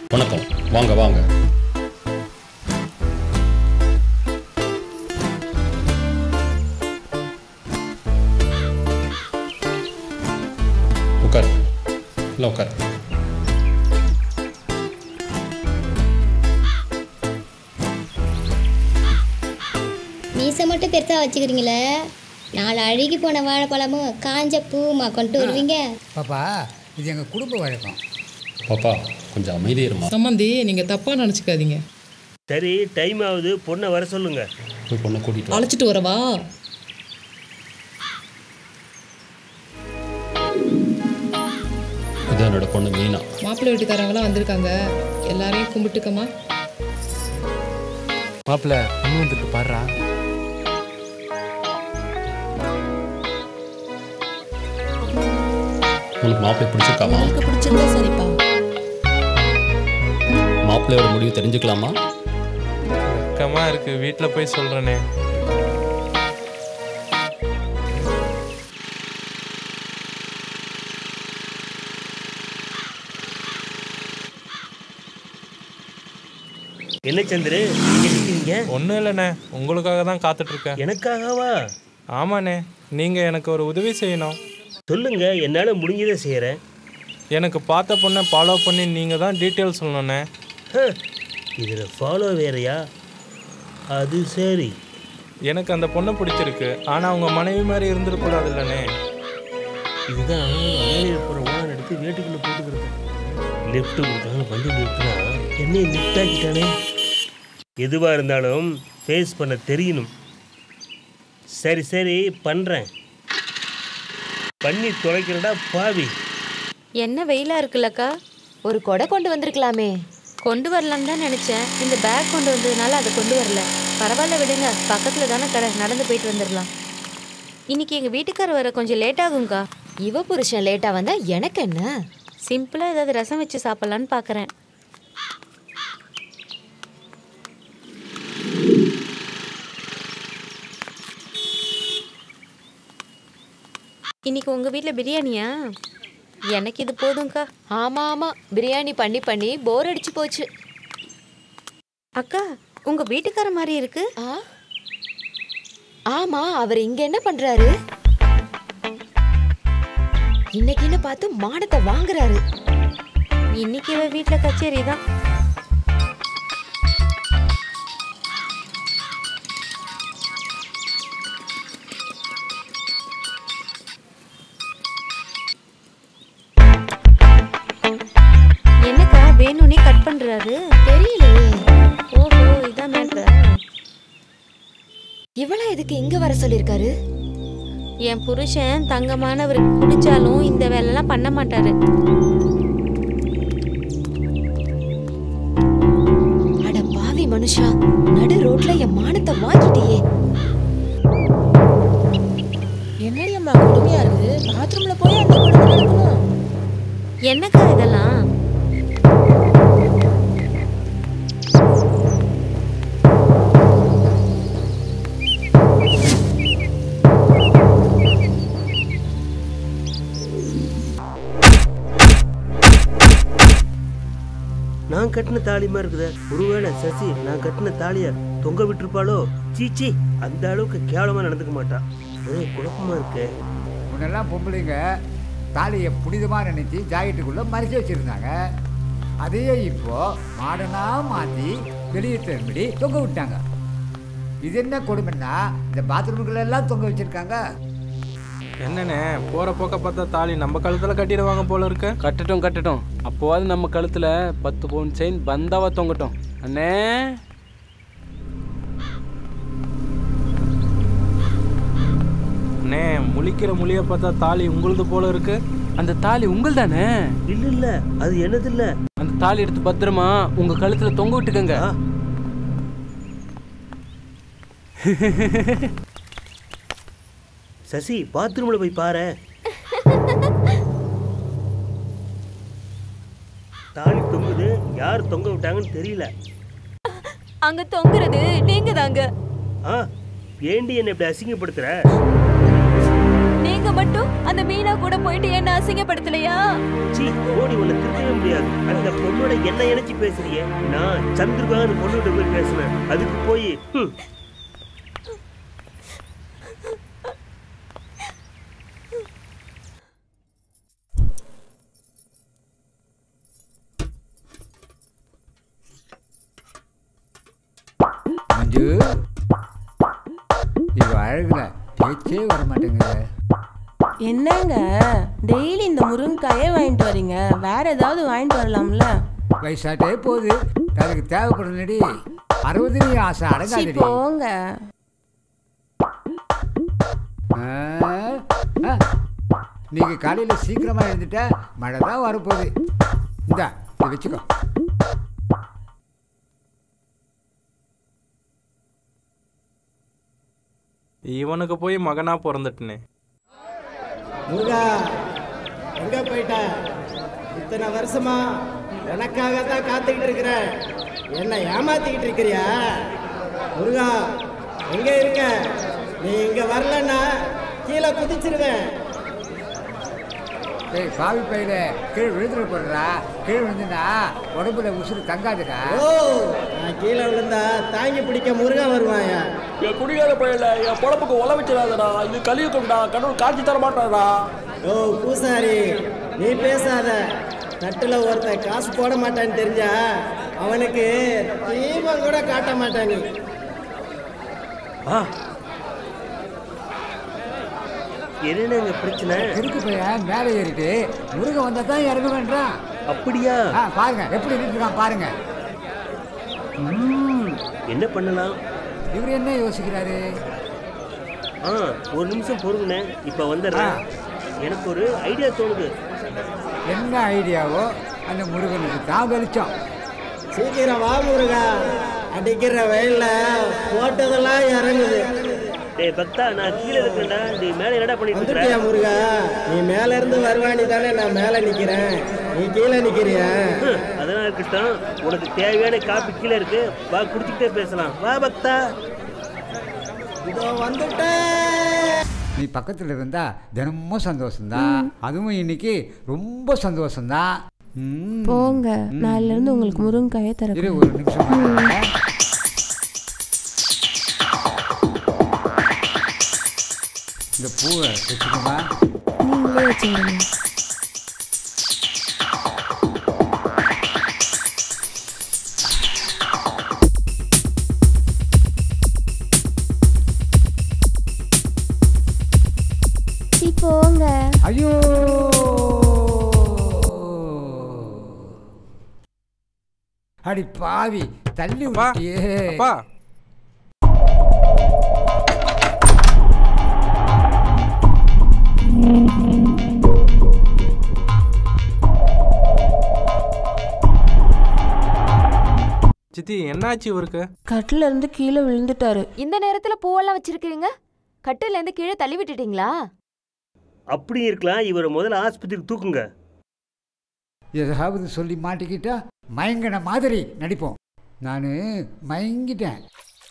வணக்கம் வாங்க வாங்க உட்கார் இல்லை உட்கார் மீசை மட்டும் பெருசாக வச்சுக்கிறீங்களே நாலு அழுகி போன வாழைப்பழமும் காஞ்ச பூவுமா கொண்டு வருவீங்க பாப்பா இது எங்கள் குடும்ப வழக்கம் பாப்பா கொஞ்சம் அமைதியிருமா சம்மந்தி நீங்கள் தப்பாக நினச்சிக்காதீங்க சரி டைம் ஆகுது பொண்ணை வர சொல்லுங்க போய் பொண்ணை கூட்டிட்டு வா. அழைச்சிட்டு வரவா இது என்னோட பொண்ணு மீனா மாப்பிள்ளை வீட்டுக்காரங்களாம் வந்திருக்காங்க எல்லாரையும் கும்பிட்டுக்கம்மா மாப்பிள்ள பொண்ணு வந்துட்டு பாடுறா உனக்கு மாப்பிள்ளை பிடிச்சிருக்காமா உங்களுக்கு பிடிச்சிருந்தா சரிப்பா மாப்பிள்ளையோட முடிவு தெரிஞ்சுக்கலாமா வெக்கமா இருக்கு வீட்டில் போய் சொல்றேனே என்ன சந்திரு இங்க நிக்கிறீங்க ஒன்றும் இல்லைண்ணே உங்களுக்காக தான் காத்துட்டு இருக்கேன் எனக்காகவா ஆமாண்ணே நீங்கள் எனக்கு ஒரு உதவி செய்யணும் சொல்லுங்க என்னால முடிஞ்சதை செய்யறேன் எனக்கு பார்த்த பொண்ணை ஃபாலோ பண்ணி நீங்கள் தான் டீட்டெயில் சொல்லணுண்ணே இதுல ஃபாலோ வேறயா அது சரி எனக்கு அந்த பொண்ணை பிடிச்சிருக்கு ஆனால் அவங்க மனைவி மாதிரி இருந்துடக்கூடாது இல்லைண்ணே இதுதான் அமெரிக்கா போற ஓனர் எடுத்து வேட்டுக்குள்ள போட்டுக்கிறது லிஃப்ட் கொடுத்தாலும் வண்டி நிறுத்தினா என்னைய லிஃப்ட் ஆக்கிட்டானே எதுவா இருந்தாலும் ஃபேஸ் பண்ண தெரியணும் சரி சரி பண்றேன் பண்ணி தொலைக்கிறடா பாவி என்ன வெயிலா இருக்குல்லக்கா ஒரு கொடை கொண்டு வந்திருக்கலாமே கொண்டு வரலான்னு தான் நினைச்சேன் இந்த பேக் கொண்டு வந்ததுனால அதை கொண்டு வரல பரவாயில்ல விடுங்க பக்கத்துல தானே கடை நடந்து போயிட்டு வந்துடலாம் இன்னைக்கு எங்க வீட்டுக்காரர் வர கொஞ்சம் லேட் ஆகும்க்கா இவ புருஷன் லேட்டா வந்தா எனக்கு என்ன சிம்பிளா ஏதாவது ரசம் வச்சு சாப்பிடலான்னு பார்க்கறேன் இன்னைக்கு உங்க வீட்ல பிரியாணியா எனக்கு இது போதும்க்கா ஆமா ஆமா பிரியாணி பண்ணி பண்ணி போர் அடிச்சு போச்சு அக்கா உங்க வீட்டுக்கார மாதிரி இருக்கு ஆ ஆமா அவர் இங்க என்ன பண்றாரு இன்னைக்கு என்ன பார்த்து மானத்தை வாங்குறாரு இன்னைக்கு இவ வீட்ல கச்சேரி தான் என்னக்கா வேணும்னே கட் பண்றாரு தெரியலையே ஓஹோ இதான் மேட்ரா இவளா எதுக்கு இங்க வர சொல்லிருக்காரு என் புருஷன் தங்கமானவருக்கு பிடிச்சாலும் இந்த வேலைலாம் பண்ண மாட்டாரு அட பாவி மனுஷா நடு ரோட்ல என் மானத்தை வாங்கிட்டியே என்னடி அம்மா கொடுமையா இருக்கு பாத்ரூம்ல போய் அந்த கொடுமை நடக்கணும் என்னக்கா இதெல்லாம் நான் கட்டின தாலி மாதிரி இருக்குதே ஒருவேளை சசி நான் கட்டின தாலிய தொங்க விட்டுருப்பாளோ சீச்சி அந்த அளவுக்கு கேவலமா நடந்துக்க மாட்டா ஒரே குழப்பமா இருக்கே முன்னெல்லாம் பொம்பளைங்க தாலியை புனிதமாக நினைச்சு ஜாக்கெட்டுக்குள்ளே மறைச்சி வச்சுருந்தாங்க அதையே இப்போ மாடனாக மாற்றி வெளியே திரும்பி தொங்க விட்டாங்க இது என்ன கொடுமைன்னா இந்த பாத்ரூம்குள்ள எல்லாம் தொங்க வச்சுருக்காங்க என்னண்ணே போகிற போக்க பார்த்தா தாலி நம்ம கழுத்தில் கட்டிடுவாங்க போல இருக்கு கட்டட்டும் கட்டட்டும் அப்போவாது நம்ம கழுத்துல பத்து பவுன் செயின் பந்தாவா தொங்கட்டும் அண்ணே அண்ணே முழிக்கிற முழிய பார்த்தா தாலி உங்களுது போல இருக்கு அந்த தாலி உங்கள் தானே இல்ல இல்ல அது என்னது இல்ல அந்த தாலி எடுத்து பத்திரமா உங்க கழுத்துல தொங்க விட்டுக்கங்க ஆ. சசி பாத்ரூம்ல போய் பாரு தாலி தொங்குது யார் தொங்க விட்டாங்கன்னு தெரியல அங்க தொங்குறது நீங்க தாங்க ஆ ஏண்டி என்னை இப்படி அசிங்கப்படுத்துற நீங்க மட்டும் அந்த மீனா கூட போயிட்டு என்ன அசிங்கப்படுத்தலையா சீ ஓடி உன்னை திருத்தவே முடியாது தெரியாது அந்த பொண்ணோட என்ன இணைச்சு பேசுறியே நான் சந்திரபான்னு பொண்ணுகிட்ட போய் பேசினேன் அதுக்கு போய் ஹம், மஞ்சு இவ அழகுல பேச்சே வர மாட்டேங்குது என்னங்க டெய்லி இந்த முருங்கைக்காயே வாங்கிட்டு வரீங்க வேற ஏதாவது வாங்கிட்டு வரலாம்ல வயசாட்டே போகுது அதுக்கு தேவைப்படுனடி அறுபதுலேயும் ஆசை சி, அடங்காதடி போங்க ஆ, ஆ. நீங்க காலையில சீக்கிரமா எழுந்துட்டா மழை தான் வரப்போகுது இந்தா இதை வச்சுக்கோ இவனுக்கு போய் மகனா பிறந்துட்டனே முருகா எங்க போயிட்ட இத்தனை வருஷமா உனக்காக தான் காத்துக்கிட்டு இருக்கிறேன் என்ன ஏமாத்திக்கிட்டு இருக்கிறியா முருகா எங்க இருக்க நீ இங்க வரலன்னா கீழே குதிச்சிருவேன் ஏய் பாவி பையில கீழே விழுந்துட போடுறா கீழே விழுந்துனா உடம்புல உசுறு தங்காதுடா ஓ நான் கீழே விழுந்தா தாங்கி பிடிக்க முருகா வருவாயா என் குடிகார பையல என் பொழப்புக்கு உழ வச்சிடாதடா இது கலியுத்தம்டா கடவுள் காட்சி தர மாட்டாடா ஓ பூசாரி நீ பேசாத தட்டுல ஒருத்தன் காசு போட மாட்டான்னு தெரிஞ்சா அவனுக்கு தீபம் கூட காட்ட மாட்டான் நீ ஆ என்னங்க பிரச்சனை கிறுக்கு பையன் மேலே ஏறிட்டு முருகன் வந்தா தான் இறங்க வேண்டாம் அப்படியா ஆ பாருங்க எப்படி நின்றுருக்கான் பாருங்க ம், என்ன பண்ணலாம் இவர் என்ன யோசிக்கிறாரு ஆ ஒரு நிமிஷம் பொறுங்கண்ணே இப்போ வந்துடுறேன் எனக்கு ஒரு ஐடியா தோணுது என்ன ஐடியாவோ அந்த முருகனுக்கு தான் வெளிச்சம் சீக்கிரம் வா முருகா அடிக்கிற வெயில்ல போட்டதெல்லாம் இறங்குது டேய் பக்தா நான் கீழே இருக்கேன்டா நீ மேலே என்னடா பண்ணிட்டு வந்துட்டியா இருக்க முருகா நீ மேல இருந்து வருவானி தானே நான் மேல நிக்கிறேன் நீ கீழே நிக்கிறியா ஹம், அதெல்லாம் இருக்கட்டும் உனக்கு தேவையான காப்பி கீழே இருக்கு வா குடிச்சுக்கிட்டே பேசலாம் வா பக்தா இதோ வந்துட்டேன் நீ பக்கத்தில் இருந்தா தினமும் சந்தோஷம்தான் அதுவும் இன்னைக்கு ரொம்ப சந்தோஷம்தான் ம். போங்க நாளைல இருந்து உங்களுக்கு முருங்கைக்காயே இரு தரேன் ஒரு நிமிஷம் வரேன். இந்த பூவை வச்சுக்கோமா நீங்களே வச்சுங்க சீ போங்க ஐயோ அடி பாவி தள்ளி அப்பா விட்டியே அப்பா சித்தி என்னாச்சு இவருக்கு கட்டில இருந்து கீழே விழுந்துட்டாரு இந்த நேரத்துல பூவெல்லாம் வச்சிருக்கீங்க கட்டில இருந்து கீழே தள்ளி விட்டுட்டீங்களா அப்படி இருக்கலாம் இவரை முதல்ல ஆஸ்பத்திரிக்கு தூக்குங்க ஏதாவது சொல்லி மாட்டிக்கிட்டா மயங்கின மாதிரி நடிப்போம் நான் மயங்கிட்டேன்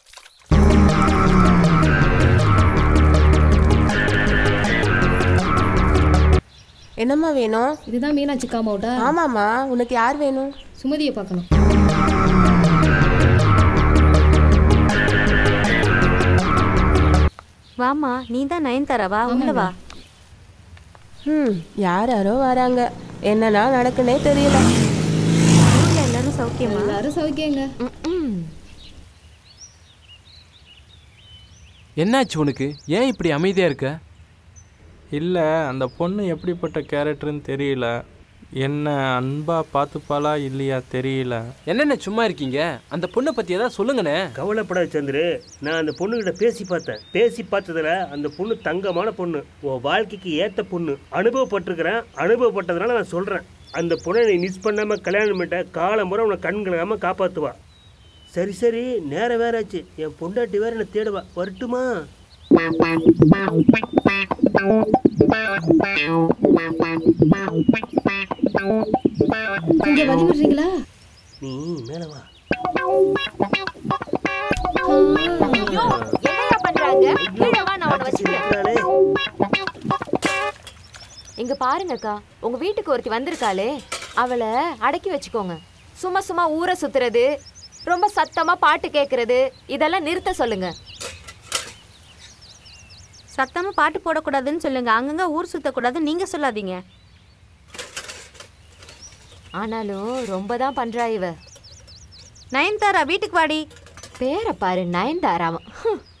என்னம்மா வேணும் இதுதான் மீனாட்சி காமௌட்டா ஆமாம்மா உனக்கு யார் வேணும் சுமதியை பார்க்கணும் வாமா நீ தான் நயன்தாராவா உள்ள வா ம் யார் யாரோ வராங்க என்னன்னா நடக்குன்னே தெரியல ஊர்ல எல்லாரும் சௌக்கியமா எல்லாரும் சௌக்கியங்க ம் என்னாச்சு உனக்கு ஏன் இப்படி அமைதியா இருக்க இல்லை அந்த பொண்ணு எப்படிப்பட்ட கேரக்டர்னு தெரியல என்ன அன்பா பார்த்துப்பாளா இல்லையா தெரியல என்னென்ன சும்மா இருக்கீங்க அந்த பொண்ணை பத்தி ஏதாவது சொல்லுங்கண்ணே கவலைப்படாத சந்திரு நான் அந்த பொண்ணுகிட்ட பேசி பார்த்தேன் பேசி பார்த்ததுல அந்த பொண்ணு தங்கமான பொண்ணு உன் வாழ்க்கைக்கு ஏத்த பொண்ணு அனுபவப்பட்டிருக்கிறேன் அனுபவப்பட்டதுனால நான் சொல்றேன் அந்த பொண்ணை நீ மிஸ் பண்ணாம கல்யாணம் பண்ணிட்ட காலம் முறை உன்னை கண் கலங்காம காப்பாத்துவா சரி சரி நேரம் வேற ஆச்சு என் பொண்டாட்டி வேற என்ன தேடுவா வரட்டுமா கொஞ்சம் வழி விடுறீங்களா நீ மேல வா என்னையா பண்றாங்க கீழே வா நான் உன்னை வச்சுக்கிறேன் இங்க பாருங்கக்கா உங்க வீட்டுக்கு ஒருத்தி வந்திருக்காளே அவளை அடக்கி வச்சுக்கோங்க சும்மா சும்மா ஊரை சுத்துறது ரொம்ப சத்தமா பாட்டு கேட்கறது இதெல்லாம் நிறுத்த சொல்லுங்க சத்தமா பாட்டு போடக்கூடாதுன்னு சொல்லுங்க அங்கங்க ஊர் சுத்தக்கூடாதுன்னு நீங்க சொல்லாதீங்க ஆனாலும் ரொம்ப தான் பண்றா இவ நயன்தாரா வீட்டுக்கு வாடி பேரை பாரு நயன்தாராவன் ஹம்.